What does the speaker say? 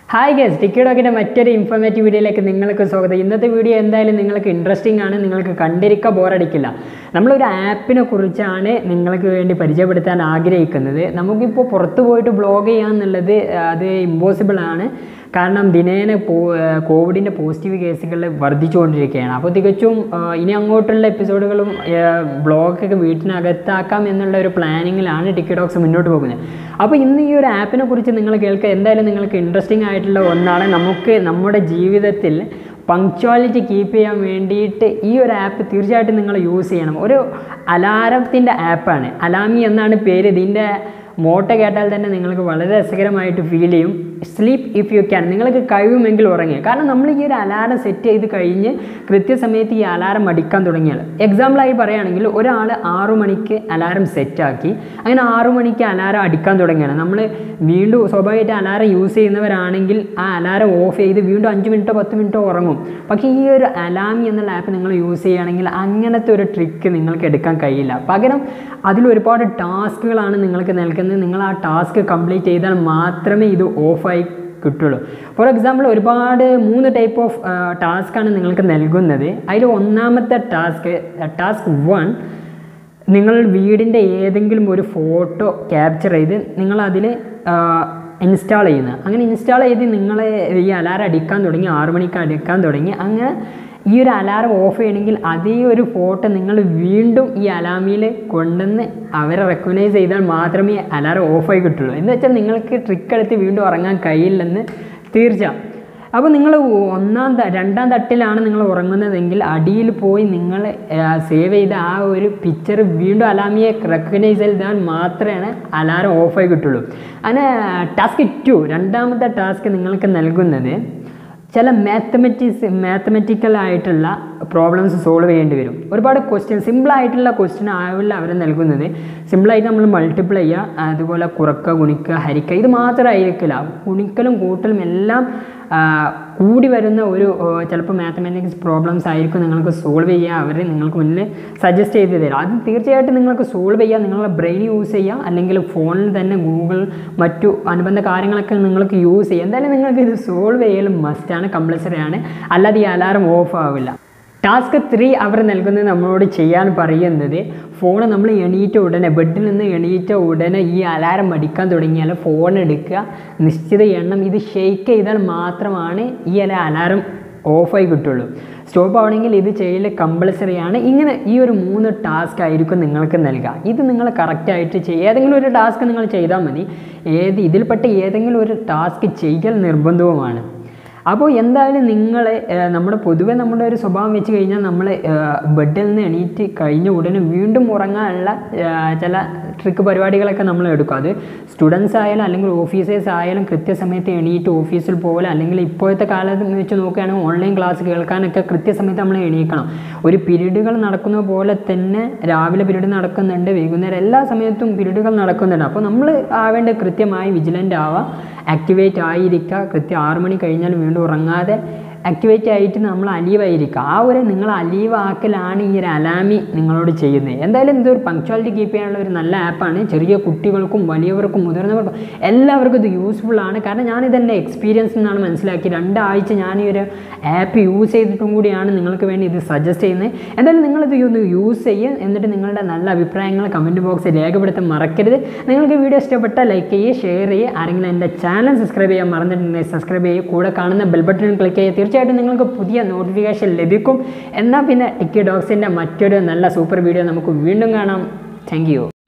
hi guess ടിക്കറ്റോക്കിൻ്റെ മറ്റൊരു informative വീഡിയോയിലേക്ക് നിങ്ങൾക്ക് സ്വാഗതം ഇന്നത്തെ വീഡിയോ എന്തായാലും നിങ്ങൾക്ക് ഇൻട്രസ്റ്റിംഗ് ആണ് നിങ്ങൾക്ക് കണ്ടിരിക്കുക ബോറടിക്കില്ല നമ്മളൊരു ആപ്പിനെ കുറിച്ചാണ് നിങ്ങൾക്ക് വേണ്ടി പരിചയപ്പെടുത്താൻ ആഗ്രഹിക്കുന്നത് നമുക്കിപ്പോൾ പുറത്ത് പോയിട്ട് ബ്ലോഗ് ചെയ്യാന്നുള്ളത് അത് ഇമ്പോസിബിൾ ആണ് കാരണം ദിനേന പോ കോവിഡിൻ്റെ പോസിറ്റീവ് കേസുകൾ വർദ്ധിച്ചുകൊണ്ടിരിക്കുകയാണ് അപ്പോൾ തികച്ചും ആ, ഇനി അങ്ങോട്ടുള്ള എപ്പിസോഡുകളും ബ്ലോഗൊക്കെ വീട്ടിനകത്താക്കാം എന്നുള്ള ഒരു പ്ലാനിങ്ങിലാണ് ടിക്കറ്റോക്സ് മുന്നോട്ട് പോകുന്നത് അപ്പോൾ ഇന്ന് ഈ ഒരു ആപ്പിനെ കുറിച്ച് നിങ്ങൾ കേൾക്കുക എന്തായാലും നിങ്ങൾക്ക് ഇൻട്രസ്റ്റിംഗ് ആയിട്ടുള്ള ഒന്നാണ് നമുക്ക് നമ്മുടെ ജീവിതത്തിൽ പങ്ക്ച്വാലിറ്റി കീപ്പ് ചെയ്യാൻ വേണ്ടിയിട്ട് ഈ ഒരു ആപ്പ് തീർച്ചയായിട്ടും നിങ്ങൾ യൂസ് ചെയ്യണം ഒരു അലാറത്തിൻ്റെ ആപ്പാണ് അലാമി എന്നാണ് പേര് ഇതിൻ്റെ മോട്ട കേട്ടാൽ തന്നെ നിങ്ങൾക്ക് വളരെ രസകരമായിട്ട് ഫീൽ ചെയ്യും സ്ലീപ്പ് ഇഫ് യു ക്യാൻ നിങ്ങൾക്ക് കഴിയുമെങ്കിൽ ഉറങ്ങുക കാരണം നമ്മൾ ഈ ഒരു അലാറം സെറ്റ് ചെയ്ത് കഴിഞ്ഞ് കൃത്യസമയത്ത് ഈ അലാറം അടിക്കാൻ തുടങ്ങിയാൽ എക്സാമ്പിളായി പറയുകയാണെങ്കിൽ ഒരാൾ ആറു മണിക്ക് അലാറം സെറ്റാക്കി അങ്ങനെ ആറു മണിക്ക് അലാറം അടിക്കാൻ തുടങ്ങിയാണ് നമ്മൾ വീണ്ടും സ്വാഭാവികമായിട്ട് അലാറം യൂസ് ചെയ്യുന്നവരാണെങ്കിൽ ആ അലാറം ഓഫ് ചെയ്ത് വീണ്ടും അഞ്ച് മിനിറ്റോ പത്ത് മിനിറ്റോ ഉറങ്ങും പക്ഷേ ഈ ഒരു അലാമി എന്നുള്ള ആപ്പ് നിങ്ങൾ യൂസ് ചെയ്യുകയാണെങ്കിൽ അങ്ങനത്തെ ഒരു ട്രിക്ക് നിങ്ങൾക്ക് എടുക്കാൻ കഴിയില്ല പകരം അതിൽ ഒരുപാട് ടാസ്കുകളാണ് നിങ്ങൾക്ക് നൽകുന്നത് നിങ്ങൾ ആ ടാസ്ക് കംപ്ലീറ്റ് ചെയ്താൽ മാത്രമേ ഇത് ഓഫായി കിട്ടുള്ളൂ ഫോർ എക്സാമ്പിൾ ഒരുപാട് മൂന്ന് ടൈപ്പ് ഓഫ് ടാസ്ക്കാണ് നിങ്ങൾക്ക് നൽകുന്നത് അതിൽ ഒന്നാമത്തെ ടാസ്ക് ടാസ്ക് വൺ നിങ്ങൾ വീടിൻ്റെ ഏതെങ്കിലും ഒരു ഫോട്ടോ ക്യാപ്ചർ ചെയ്ത് നിങ്ങളതിൽ ഇൻസ്റ്റാൾ ചെയ്യുന്നത് അങ്ങനെ ഇൻസ്റ്റാൾ ചെയ്ത് നിങ്ങൾ ഈ അലാറം അടിക്കാൻ തുടങ്ങി ആറു മണിക്ക് അടിക്കാൻ തുടങ്ങി അങ്ങനെ ഈ ഒരു അലാറം ഓഫ് ചെയ്യണമെങ്കിൽ അതേ ഒരു ഫോട്ടോ നിങ്ങൾ വീണ്ടും ഈ അലാമിയിൽ കൊണ്ടുവന്ന് അവരെ റെക്കഗ്നൈസ് ചെയ്താൽ മാത്രമേ അലാറം ഓഫായി കിട്ടുള്ളൂ എന്ന് വെച്ചാൽ നിങ്ങൾക്ക് ട്രിക്ക് എടുത്ത് വീണ്ടും ഉറങ്ങാൻ കഴിയില്ലെന്ന് തീർച്ച അപ്പോൾ നിങ്ങൾ ഒന്നാം ത രണ്ടാം തട്ടിലാണ് നിങ്ങൾ ഉറങ്ങുന്നതെങ്കിൽ അടിയിൽ പോയി നിങ്ങൾ സേവ് ചെയ്ത ആ ഒരു പിക്ചർ വീണ്ടും അലാമിയെ റെക്കഗ്നൈസ് ചെയ്താൽ മാത്രമേ അലാറം ഓഫായി കിട്ടുള്ളൂ അങ്ങനെ ടാസ്ക് ടു രണ്ടാമത്തെ ടാസ്ക് നിങ്ങൾക്ക് നൽകുന്നത് ചില മാത്തമെറ്റിക്സ് മാത്തമെറ്റിക്കൽ ആയിട്ടുള്ള പ്രോബ്ലംസ് സോൾവ് ചെയ്യേണ്ടി വരും ഒരുപാട് ക്വസ്റ്റ്യൻ സിമ്പിളായിട്ടുള്ള ക്വസ്റ്റ്യൻ ആവില്ല അവർ നൽകുന്നത് സിമ്പിളായിട്ട് നമ്മൾ മൾട്ടിപ്ലൈ ചെയ്യുക അതുപോലെ കുറക്കുക ഗുണിക്കുക ഹരിക്കുക ഇത് മാത്രമായിരിക്കില്ല ഗുണിക്കലും കൂട്ടലും എല്ലാം ആ, കൂടി വരുന്ന ഒരു ചിലപ്പോൾ മാത്തമാറ്റിക്സ് പ്രോബ്ലംസ് ആയിരിക്കും നിങ്ങൾക്ക് സോൾവ് ചെയ്യുക അവർ നിങ്ങൾക്ക് മുന്നിൽ സജസ്റ്റ് ചെയ്ത് തരും അത് തീർച്ചയായിട്ടും നിങ്ങൾക്ക് സോൾവ് ചെയ്യാം നിങ്ങളുടെ ബ്രെയിൻ യൂസ് ചെയ്യാം അല്ലെങ്കിൽ ഫോണിൽ തന്നെ ഗൂഗിൾ മറ്റു അനുബന്ധ കാര്യങ്ങളൊക്കെ നിങ്ങൾക്ക് യൂസ് ചെയ്യാം എന്തായാലും നിങ്ങൾക്ക് ഇത് സോൾവ് ചെയ്യലും മസ്റ്റാണ് കമ്പൾസറി ആണ് അല്ലാതെ ഈ അലാറം ഓഫ് ആവില്ല ടാസ്ക് ത്രീ അവർ നൽകുന്നത് നമ്മളോട് ചെയ്യാൻ പറയുന്നത് ഫോൺ നമ്മൾ എണീറ്റ ഉടനെ ബെഡിൽ നിന്ന് എണീറ്റ ഉടനെ ഈ അലാറം അടിക്കാൻ തുടങ്ങിയാൽ ഫോൺ എടുക്കുക നിശ്ചിത എണ്ണം ഇത് ഷെയ്ക്ക് ചെയ്താൽ മാത്രമാണ് ഈ അല അലാറം ഓഫായി കിട്ടുള്ളൂ സ്റ്റോപ്പ് ആവണമെങ്കിൽ ഇത് ചെയ്യൽ കമ്പൾസറി ആണ് ഇങ്ങനെ ഈ ഒരു മൂന്ന് ടാസ്ക് ആയിരിക്കും നിങ്ങൾക്ക് നൽകുക ഇത് നിങ്ങൾ കറക്റ്റായിട്ട് ചെയ്യുക ഏതെങ്കിലും ഒരു ടാസ്ക് നിങ്ങൾ ചെയ്താൽ മതി ഏത് ഇതിൽപ്പെട്ട ഏതെങ്കിലും ഒരു ടാസ്ക് ചെയ്യൽ നിർബന്ധവുമാണ് അപ്പോൾ എന്തായാലും നിങ്ങൾ നമ്മുടെ പൊതുവെ നമ്മുടെ ഒരു സ്വഭാവം വെച്ച് കഴിഞ്ഞാൽ നമ്മൾ ബെഡിൽ നിന്ന് എണീറ്റ് കഴിഞ്ഞ ഉടനെ വീണ്ടും ഉറങ്ങാനുള്ള ആ, ചില ട്രിക്ക് പരിപാടികളൊക്കെ നമ്മൾ എടുക്കും അത് സ്റ്റുഡൻസ് ആയാലും അല്ലെങ്കിൽ ഓഫീസേഴ്സ് ആയാലും കൃത്യസമയത്ത് എണീറ്റ് ഓഫീസിൽ പോലെ അല്ലെങ്കിൽ ഇപ്പോഴത്തെ കാലത്ത് വെച്ച് നോക്കുകയാണെങ്കിൽ ഓൺലൈൻ ക്ലാസ് കേൾക്കാനൊക്കെ കൃത്യസമയത്ത് നമ്മൾ എണീക്കണം ഒരു പീരീഡുകൾ നടക്കുന്ന പോലെ തന്നെ രാവിലെ പീരീഡ് നടക്കുന്നുണ്ട് വൈകുന്നേരം എല്ലാ സമയത്തും പീരീഡുകൾ നടക്കുന്നുണ്ട് അപ്പോൾ നമ്മൾ ആവേണ്ട കൃത്യമായി വിജിലൻ്റ് ആവുക ആക്ടിവേറ്റ് ആയിരിക്കുക കൃത്യം ആറ് മണി കഴിഞ്ഞാൽ വീണ്ടും ഉറങ്ങാതെ ആക്ടിവേറ്റ് ആയിട്ട് നമ്മൾ അലീവായിരിക്കുക ആ ഒരു നിങ്ങൾ അലീവ് ആക്കലാണ് ഈ ഒരു അലാമി നിങ്ങളോട് ചെയ്യുന്നത് എന്തായാലും ഇതൊരു പങ്ക്ച്വാലിറ്റി കീപ്പ് ചെയ്യാനുള്ള ഒരു നല്ല ആപ്പാണ് ചെറിയ കുട്ടികൾക്കും വലിയവർക്കും മുതിർന്നവർക്കും എല്ലാവർക്കും ഇത് യൂസ്ഫുൾ ആണ് കാരണം ഞാനിത് എൻ്റെ എക്സ്പീരിയൻസ് നിന്നാണ് മനസ്സിലാക്കി രണ്ടാഴ്ച ഞാൻ ഈ ഒരു ആപ്പ് യൂസ് ചെയ്തിട്ടും കൂടിയാണ് നിങ്ങൾക്ക് വേണ്ടി ഇത് സജസ്റ്റ് ചെയ്യുന്നത് എന്തായാലും നിങ്ങളിത് ഒന്ന് യൂസ് ചെയ്യുക എന്നിട്ട് നിങ്ങളുടെ നല്ല അഭിപ്രായങ്ങൾ കമൻറ്റ് ബോക്സിൽ രേഖപ്പെടുത്താൻ മറക്കരുത് നിങ്ങൾക്ക് വീഡിയോ ഇഷ്ടപ്പെട്ടാൽ ലൈക്ക് ചെയ്യുക ഷെയർ ചെയ്യുക ആരെങ്കിലും എൻ്റെ ചാനൽ സബ്സ്ക്രൈബ് ചെയ്യാൻ മറന്നിട്ടുണ്ടെങ്കിൽ സബ്സ്ക്രൈബ് ചെയ്യുക കൂടെ കാണുന്ന ബെൽ ബട്ടൺ ക്ലിക്ക് ചെയ്യുക തീർച്ചയായിട്ടും നിങ്ങൾക്ക് പുതിയ നോട്ടിഫിക്കേഷൻ ലഭിക്കും എന്നാൽ പിന്നെ ടിക്കി ഡോഗ്സിൻ്റെ മറ്റൊരു നല്ല സൂപ്പർ വീഡിയോ നമുക്ക് വീണ്ടും കാണാം താങ്ക്